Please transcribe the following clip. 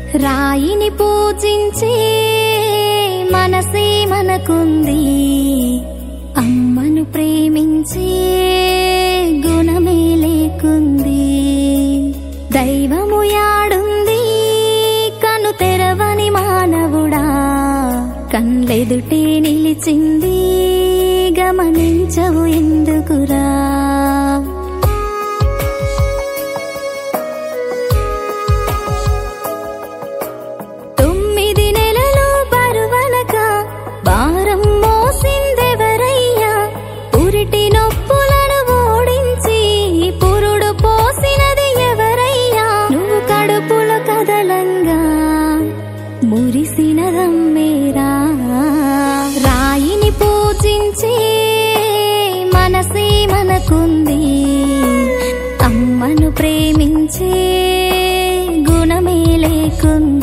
రాయిని పూజించే మనసే మనకుంది అమ్మను ప్రేమించే గుణమే లేకుంది దైవము యాడుంది కను తెరవని మానవుడా కన్లెదుటే నిలిచింది గమనించవు ఎందుకురా తొమ్మిది నెలలు బరువనక భారం మోసిందెవరయ్యా పురిటి నొప్పులను ఓడించి పురుడు పోసినది ఎవరయ్యా నువ్వు కడుపులో కదలంగా మురిసినదమ్మేరా రాయిని పూజించే మనసే మనకుంది అమ్మను ప్రేమించే గుణమే లేకుంది